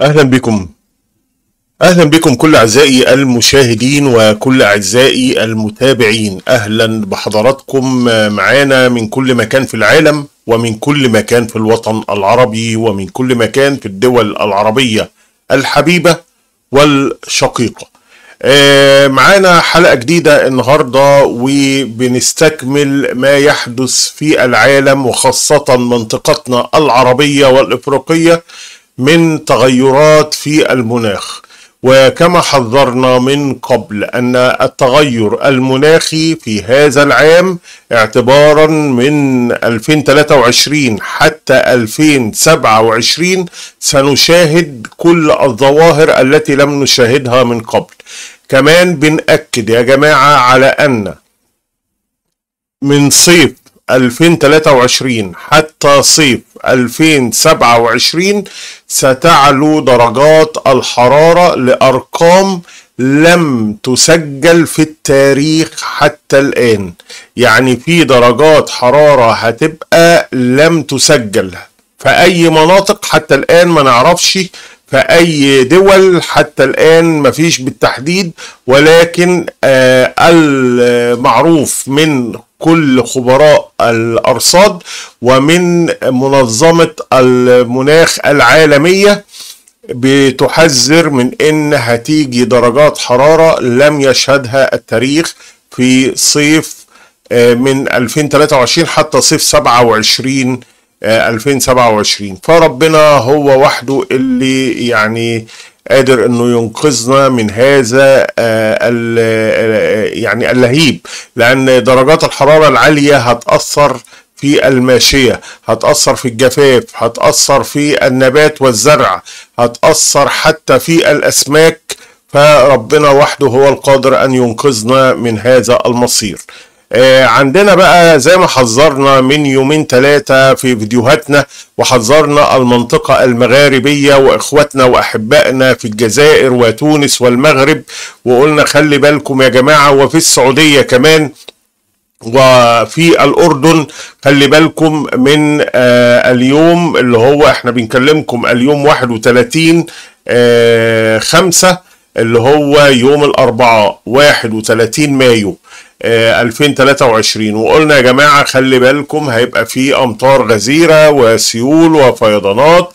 أهلا بكم أهلا بكم كل أعزائي المشاهدين وكل أعزائي المتابعين أهلا بحضراتكم معانا من كل مكان في العالم ومن كل مكان في الوطن العربي ومن كل مكان في الدول العربية الحبيبة والشقيقة آه، معانا حلقة جديدة النهاردة وبنستكمل ما يحدث في العالم وخاصة منطقتنا العربية والإفريقية من تغيرات في المناخ وكما حذرنا من قبل ان التغير المناخي في هذا العام اعتبارا من 2023 حتى 2027 سنشاهد كل الظواهر التي لم نشاهدها من قبل كمان بنأكد يا جماعة على ان من صيف 2023 حتى صيف 2027 ستعلو درجات الحرارة لأرقام لم تسجل في التاريخ حتى الآن يعني في درجات حرارة هتبقى لم تسجل في أي مناطق حتى الآن ما نعرفش في أي دول حتى الآن مفيش بالتحديد ولكن آه المعروف من كل خبراء الارصاد ومن منظمه المناخ العالميه بتحذر من ان هتيجي درجات حراره لم يشهدها التاريخ في صيف من 2023 حتى صيف 27 2027 فربنا هو وحده اللي يعني قادر انه ينقذنا من هذا يعني اللهيب لان درجات الحراره العاليه هتاثر في الماشيه هتاثر في الجفاف هتاثر في النبات والزرع هتاثر حتى في الاسماك فربنا وحده هو القادر ان ينقذنا من هذا المصير عندنا بقى زي ما حذرنا من يومين ثلاثة في فيديوهاتنا وحذرنا المنطقة المغاربية وإخواتنا وأحبائنا في الجزائر وتونس والمغرب وقلنا خلي بالكم يا جماعة وفي السعودية كمان وفي الأردن خلي بالكم من آه اليوم اللي هو احنا بنكلمكم اليوم 31 آه خمسة اللي هو يوم الأربعاء 31 مايو 2023 وقلنا يا جماعة خلي بالكم هيبقى في أمطار غزيرة وسيول وفيضانات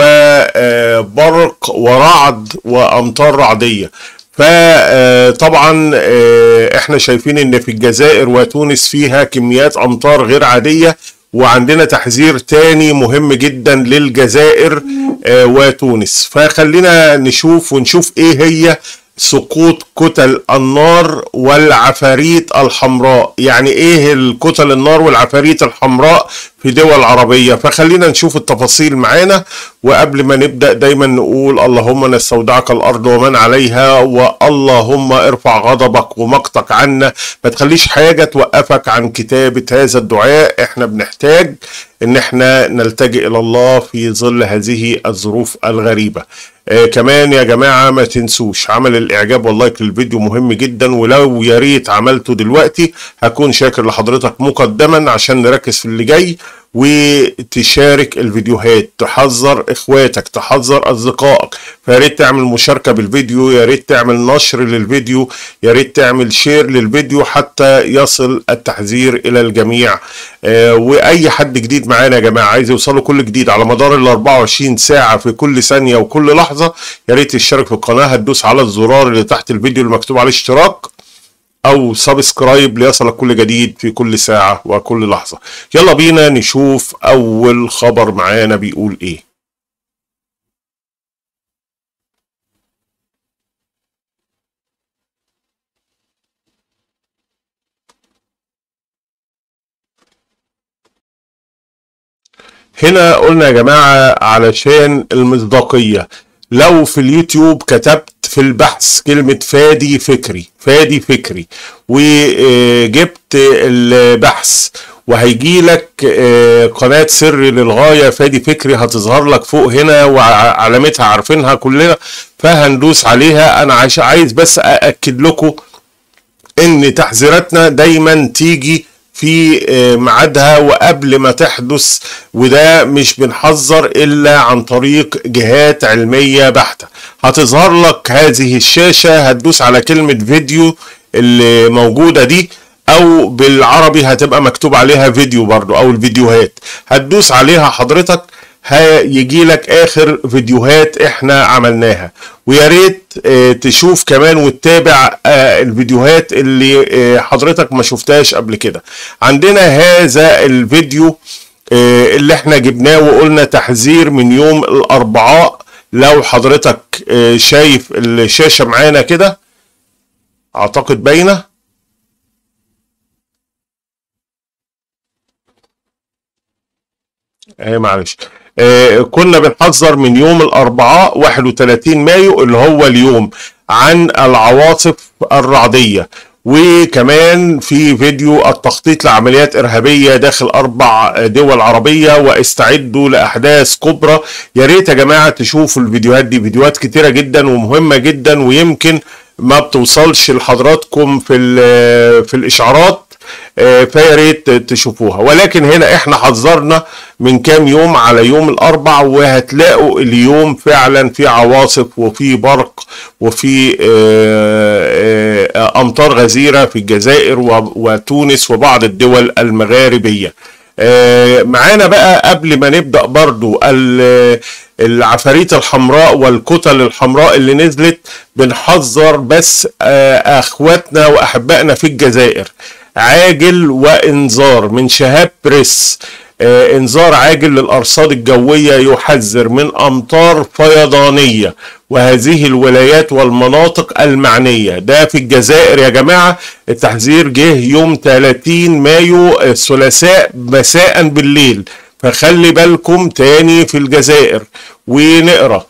وبرق ورعد وأمطار رعدية فطبعا احنا شايفين ان في الجزائر وتونس فيها كميات امطار غير عادية وعندنا تحذير تاني مهم جدا للجزائر وتونس فخلينا نشوف ونشوف ايه هي سقوط كتل النار والعفاريت الحمراء يعني ايه الكتل النار والعفاريت الحمراء في دول عربية فخلينا نشوف التفاصيل معانا وقبل ما نبدأ دايما نقول اللهم نستودعك الأرض ومن عليها واللهم ارفع غضبك ومقتك عنا ما تخليش حاجة توقفك عن كتابة هذا الدعاء احنا بنحتاج ان احنا نلتجئ الى الله في ظل هذه الظروف الغريبة آه كمان يا جماعة ما تنسوش عمل الاعجاب واللايك للفيديو مهم جدا ولو يا ريت عملته دلوقتي هكون شاكر لحضرتك مقدما عشان نركز في اللي جاي وتشارك الفيديوهات تحذر اخواتك تحذر اصدقائك فيا ريت تعمل مشاركه بالفيديو يا ريت تعمل نشر للفيديو يا ريت تعمل شير للفيديو حتى يصل التحذير الى الجميع آه واي حد جديد معانا يا جماعه عايز يوصله كل جديد على مدار ال 24 ساعه في كل ثانيه وكل لحظه يا ريت تشترك في القناه هتدوس على الزرار اللي تحت الفيديو اللي مكتوب عليه اشتراك او سبسكرايب ليصلك كل جديد في كل ساعة وكل لحظة يلا بينا نشوف اول خبر معانا بيقول ايه هنا قلنا يا جماعة علشان المصداقية لو في اليوتيوب كتبت في البحث كلمة فادي فكري فادي فكري وجبت البحث وهيجي لك قناة سر للغاية فادي فكري هتظهر لك فوق هنا وعلامتها عارفينها كلنا فهندوس عليها انا عايز بس اأكد لكم ان تحذيراتنا دايما تيجي في آه، ميعادها وقبل ما تحدث وده مش بنحذر الا عن طريق جهات علميه بحته هتظهر لك هذه الشاشه هتدوس على كلمه فيديو اللي موجوده دي او بالعربي هتبقى مكتوب عليها فيديو برضو او الفيديوهات هتدوس عليها حضرتك هيجي لك اخر فيديوهات احنا عملناها ويا ريت آه، تشوف كمان وتتابع آه، الفيديوهات اللي آه، حضرتك ما شفتهاش قبل كده عندنا هذا الفيديو آه، اللي احنا جبناه وقلنا تحذير من يوم الاربعاء لو حضرتك آه، شايف الشاشة معانا كده اعتقد باينه ايه معلش آه كنا بنحذر من يوم الاربعاء 31 مايو اللي هو اليوم عن العواصف الرعديه وكمان في فيديو التخطيط لعمليات ارهابيه داخل اربع دول عربيه واستعدوا لاحداث كبرى يا ريت يا جماعه تشوفوا الفيديوهات دي فيديوهات كتيره جدا ومهمه جدا ويمكن ما بتوصلش لحضراتكم في ال- في الاشعارات آه، فيا ريت تشوفوها ولكن هنا احنا حذرنا من كام يوم على يوم الاربع وهتلاقوا اليوم فعلا في عواصف وفي برق وفي آه، آه، امطار غزيره في الجزائر و- وتونس وبعض الدول المغاربيه آه، معانا بقى قبل ما نبدا برضو ال- العفاريت الحمراء والكتل الحمراء اللي نزلت بنحذر بس آه، اخواتنا واحبائنا في الجزائر عاجل وانذار من شهاب بريس آه، انذار عاجل للارصاد الجويه يحذر من امطار فيضانيه وهذه الولايات والمناطق المعنيه ده في الجزائر يا جماعه التحذير جه يوم 30 مايو الثلاثاء مساء بالليل فخلي بالكم تاني في الجزائر ونقرا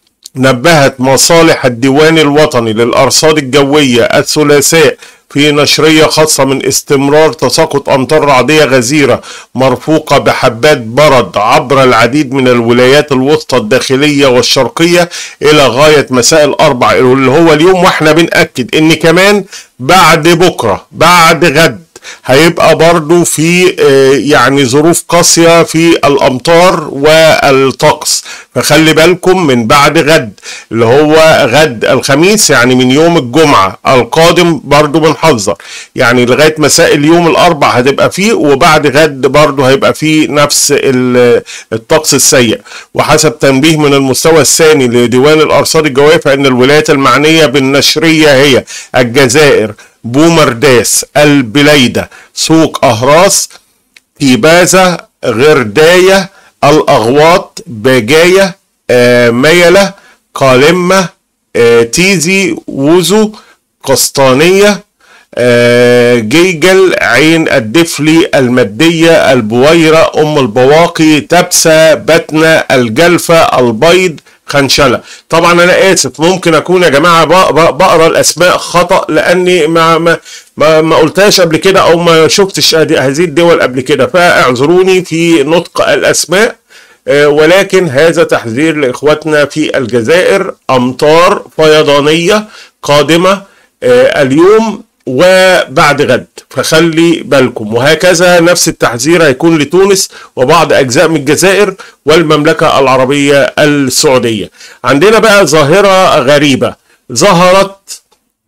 نبهت مصالح الديوان الوطني للأرصاد الجوية الثلاثاء في نشرية خاصة من استمرار تساقط أمطار رعدية غزيرة مرفوقة بحبات برد عبر العديد من الولايات الوسطى الداخلية والشرقية إلى غاية مساء الأربع اللي هو اليوم وإحنا بنأكد إن كمان بعد بكرة بعد غد هيبقى برضو في آه، يعني ظروف قاسية في الأمطار والطقس فخلي بالكم من بعد غد اللي هو غد الخميس يعني من يوم الجمعة القادم برضو بنحذر يعني لغاية مساء اليوم الأربع هتبقى فيه وبعد غد برضو هيبقى فيه نفس ال- الطقس السيء وحسب تنبيه من المستوى الثاني لديوان الأرصاد الجوية فإن الولايات المعنية بالنشرية هي الجزائر بومرداس البليدة سوق أهراس تيبازة غرداية الأغواط باجاية آه، ميلة قالمة آه، تيزي ووزو قسطانية آه، جيجل عين الدفلي المدية البويرة أم البواقي تبسة بتنة الجلفة البيض خنشلة طبعا انا اسف ممكن اكون يا جماعه بق- بق- بقرا الاسماء خطا لاني ما ما ما, ما قلتهاش قبل كده او ما شفتش هذه هذه الدول قبل كده فاعذروني في نطق الاسماء آه، ولكن هذا تحذير لاخواتنا في الجزائر امطار فيضانيه قادمه آه، اليوم وبعد غد فخلي بالكم وهكذا نفس التحذير هيكون لتونس وبعض اجزاء من الجزائر والمملكه العربيه السعوديه عندنا بقى ظاهره غريبه ظهرت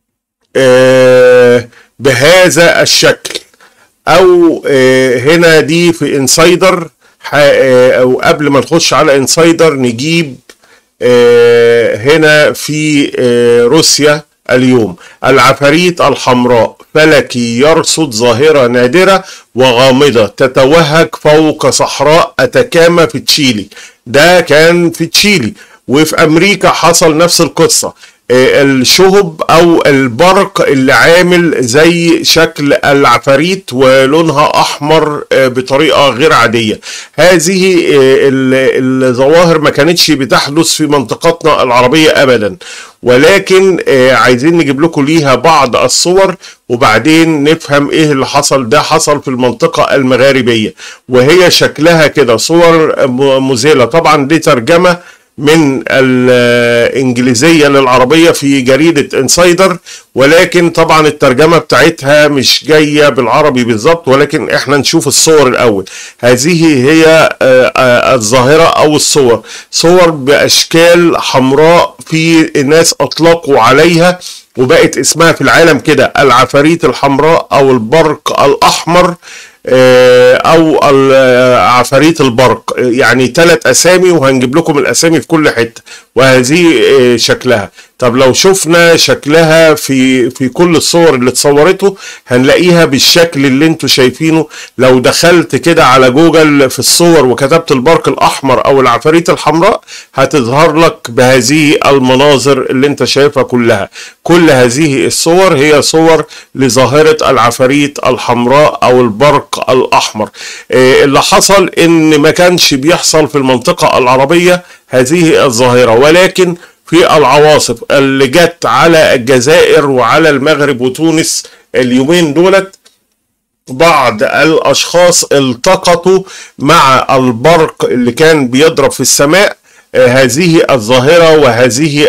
آه، بهذا الشكل او آه، هنا دي في انسايدر ح- آه، او قبل ما نخش على انسايدر نجيب آه، هنا في آه، روسيا اليوم العفاريت الحمراء فلكي يرصد ظاهرة نادرة وغامضة تتوهج فوق صحراء أتاكاما في تشيلي ده كان في تشيلي وفي أمريكا حصل نفس القصة آه، الشهب او البرق اللي عامل زي شكل العفاريت ولونها احمر آه، بطريقه غير عاديه هذه آه، ال- الظواهر ما كانتش بتحدث في منطقتنا العربيه ابدا ولكن آه، عايزين نجيب لكم ليها بعض الصور وبعدين نفهم ايه اللي حصل ده حصل في المنطقه المغاربيه وهي شكلها كده صور م- مذهله طبعا دي ترجمه من الإنجليزية للعربية في جريدة انسايدر ولكن طبعا الترجمة بتاعتها مش جاية بالعربي بالظبط ولكن احنا نشوف الصور الأول هذه هي الظاهرة أو الصور صور بأشكال حمراء في ناس أطلقوا عليها وبقت اسمها في العالم كده العفاريت الحمراء أو البرق الأحمر او عفاريت البرق يعني ثلاث اسامي وهنجيب لكم الاسامي في كل حته وهذه شكلها طب لو شفنا شكلها في في كل الصور اللي اتصورته هنلاقيها بالشكل اللي انتوا شايفينه لو دخلت كده على جوجل في الصور وكتبت البرق الاحمر او العفاريت الحمراء هتظهر لك بهذه المناظر اللي انت شايفها كلها كل هذه الصور هي صور لظاهرة العفاريت الحمراء او البرق الاحمر اللي حصل ان ما كانش بيحصل في المنطقة العربية هذه الظاهرة ولكن في العواصف اللي جت على الجزائر وعلى المغرب وتونس اليومين دولت بعض الاشخاص التقطوا مع البرق اللي كان بيضرب في السماء هذه الظاهرة وهذه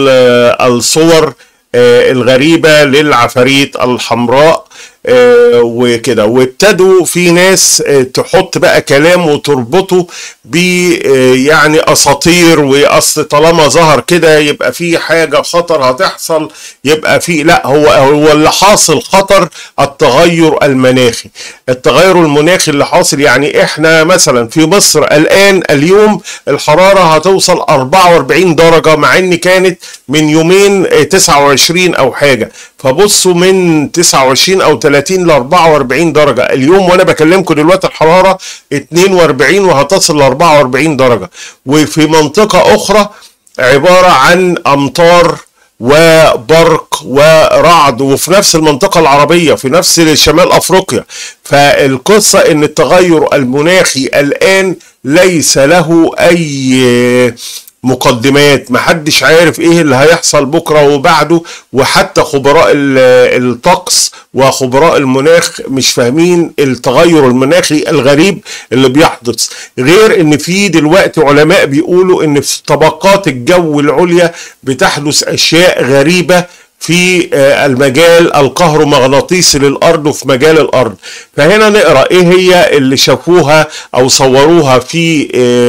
الصور الغريبة للعفاريت الحمراء وكده وابتدوا في ناس تحط بقى كلام وتربطه ب يعني اساطير واصل طالما ظهر كده يبقى في حاجه خطر هتحصل يبقى في لا هو هو اللي حاصل خطر التغير المناخي التغير المناخي اللي حاصل يعني احنا مثلا في مصر الان اليوم الحراره هتوصل 44 درجه مع ان كانت من يومين 29 او حاجه فبصوا من 29 او 30 ل 44 درجه اليوم وانا بكلمكم دلوقتي الحراره 42 وهتصل ل 44 درجه وفي منطقه اخرى عباره عن امطار وبرق ورعد وفي نفس المنطقة العربية في نفس شمال أفريقيا فالقصة إن التغير المناخي الآن ليس له أي مقدمات محدش عارف ايه اللي هيحصل بكرة وبعده وحتى خبراء الطقس وخبراء المناخ مش فاهمين التغير المناخي الغريب اللي بيحدث غير ان في دلوقتي علماء بيقولوا ان في طبقات الجو العليا بتحدث اشياء غريبة في المجال الكهرومغناطيسي للارض وفي مجال الارض فهنا نقرا ايه هي اللي شافوها او صوروها في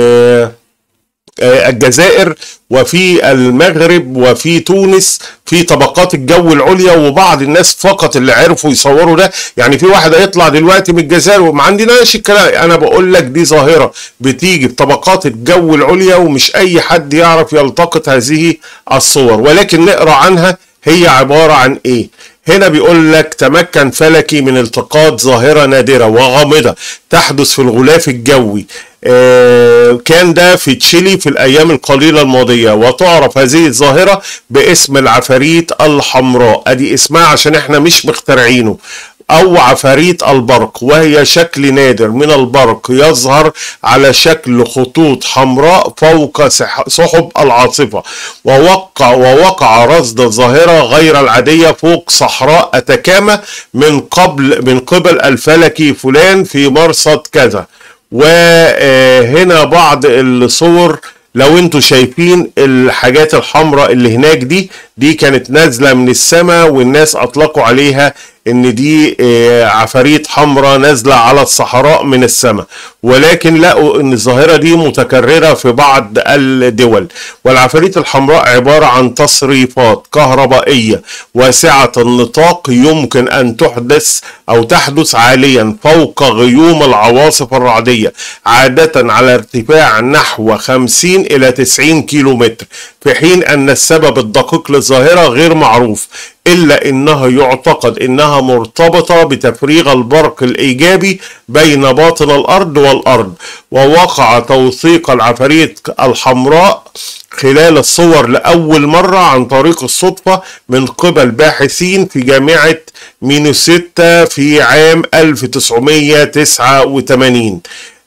الجزائر وفي المغرب وفي تونس في طبقات الجو العليا وبعض الناس فقط اللي عرفوا يصوروا ده يعني في واحد هيطلع دلوقتي من الجزائر وما عندناش الكلام انا بقول لك دي ظاهره بتيجي بطبقات الجو العليا ومش اي حد يعرف يلتقط هذه الصور ولكن نقرا عنها هي عباره عن ايه هنا بيقول لك تمكن فلكي من التقاط ظاهرة نادرة وغامضة تحدث في الغلاف الجوي آه كان ده في تشيلي في الأيام القليلة الماضية وتعرف هذه الظاهرة باسم العفاريت الحمراء أدي اسمها عشان احنا مش مخترعينه أو عفاريت البرق وهي شكل نادر من البرق يظهر على شكل خطوط حمراء فوق سحب العاصفة ووقع ووقع رصد الظاهرة غير العادية فوق صحراء أتاكاما من قبل من قبل الفلكي فلان في مرصد كذا وهنا بعض الصور لو انتوا شايفين الحاجات الحمراء اللي هناك دي دي كانت نازله من السماء والناس اطلقوا عليها ان دي عفاريت حمراء نازله على الصحراء من السماء ولكن لقوا ان الظاهره دي متكرره في بعض الدول والعفاريت الحمراء عباره عن تصريفات كهربائيه واسعه النطاق يمكن ان تحدث او تحدث عاليا فوق غيوم العواصف الرعديه عاده على ارتفاع نحو 50 الى 90 كيلو متر في حين ان السبب الدقيق للظاهره غير معروف إلا إنها يعتقد إنها مرتبطة بتفريغ البرق الإيجابي بين باطن الأرض والأرض ووقع توثيق العفاريت الحمراء خلال الصور لأول مرة عن طريق الصدفة من قبل باحثين في جامعة مينوسيتا في عام 1989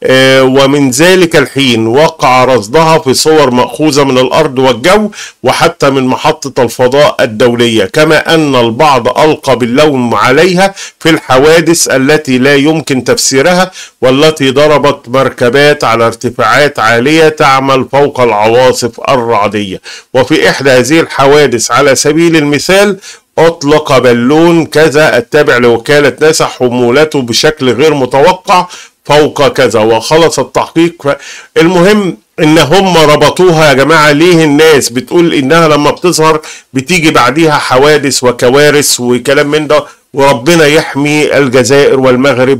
آه، ومن ذلك الحين وقع رصدها في صور مأخوذة من الأرض والجو وحتى من محطة الفضاء الدولية كما أن البعض ألقى باللوم عليها في الحوادث التي لا يمكن تفسيرها والتي ضربت مركبات على ارتفاعات عالية تعمل فوق العواصف الرعدية وفي إحدى هذه الحوادث على سبيل المثال أطلق بالون كذا التابع لوكالة ناسا حمولته بشكل غير متوقع فوق كذا وخلص التحقيق المهم ان هم ربطوها يا جماعه ليه الناس بتقول انها لما بتظهر بتيجي بعديها حوادث وكوارث وكلام من ده وربنا يحمي الجزائر والمغرب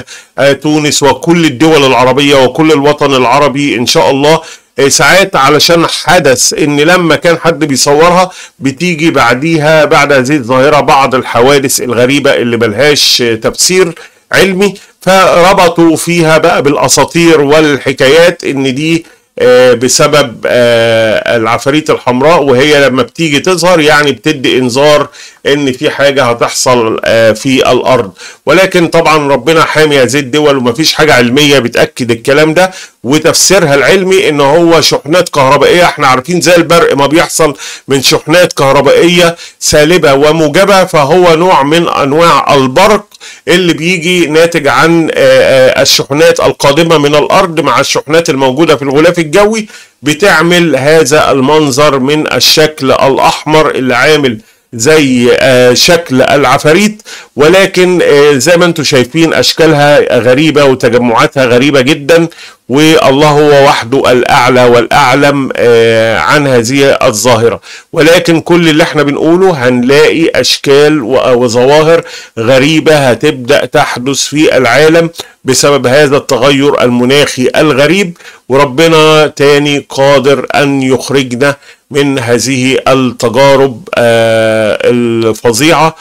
وتونس وكل الدول العربيه وكل الوطن العربي ان شاء الله ساعات علشان حدث ان لما كان حد بيصورها بتيجي بعديها بعد هذه الظاهره بعض الحوادث الغريبه اللي ملهاش تفسير علمي فربطوا فيها بقى بالاساطير والحكايات ان دي آه، بسبب آه، العفاريت الحمراء وهي لما بتيجي تظهر يعني بتدي انذار ان في حاجه هتحصل آه، في الارض ولكن طبعا ربنا حامي هذه الدول ومفيش حاجه علميه بتاكد الكلام ده وتفسيرها العلمي ان هو شحنات كهربائيه احنا عارفين زي البرق ما بيحصل من شحنات كهربائيه سالبه وموجبه فهو نوع من انواع البرق اللي بيجي ناتج عن آه، آه، الشحنات القادمه من الارض مع الشحنات الموجوده في الغلاف الجوي بتعمل هذا المنظر من الشكل الاحمر اللي عامل زي آه، شكل العفاريت ولكن آه، زي ما انتم شايفين اشكالها غريبه وتجمعاتها غريبه جدا والله هو وحده الاعلى والاعلم آه، عن هذه الظاهره ولكن كل اللي احنا بنقوله هنلاقي اشكال و- وظواهر غريبه هتبدا تحدث في العالم بسبب هذا التغير المناخي الغريب وربنا تاني قادر ان يخرجنا من هذه التجارب آه، الفظيعه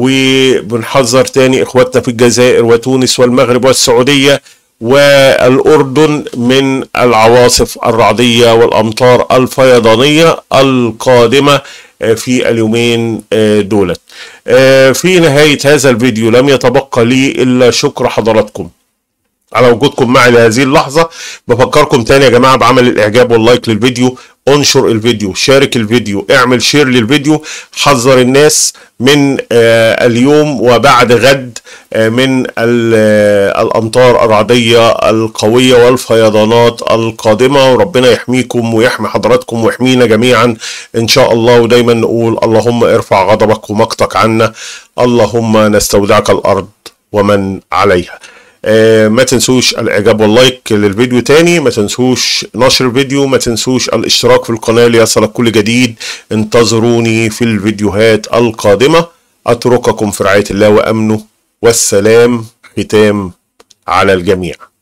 وبنحذر تاني اخواتنا في الجزائر وتونس والمغرب والسعوديه والأردن من العواصف الرعدية والأمطار الفيضانية القادمة في اليومين دولت في نهاية هذا الفيديو لم يتبقى لي إلا شكر حضراتكم على وجودكم معي لهذه اللحظة بفكركم تاني يا جماعة بعمل الإعجاب واللايك للفيديو انشر الفيديو شارك الفيديو اعمل شير للفيديو حذر الناس من آه اليوم وبعد غد آه من ال- آه الامطار الرعديه القويه والفيضانات القادمه وربنا يحميكم ويحمي حضراتكم ويحمينا جميعا ان شاء الله ودايما نقول اللهم ارفع غضبك ومقتك عنا اللهم نستودعك الارض ومن عليها آه، ما تنسوش الاعجاب واللايك للفيديو تاني ما تنسوش نشر الفيديو ما تنسوش الاشتراك في القناة ليصلك كل جديد انتظروني في الفيديوهات القادمة اترككم في رعاية الله وامنه والسلام ختام على الجميع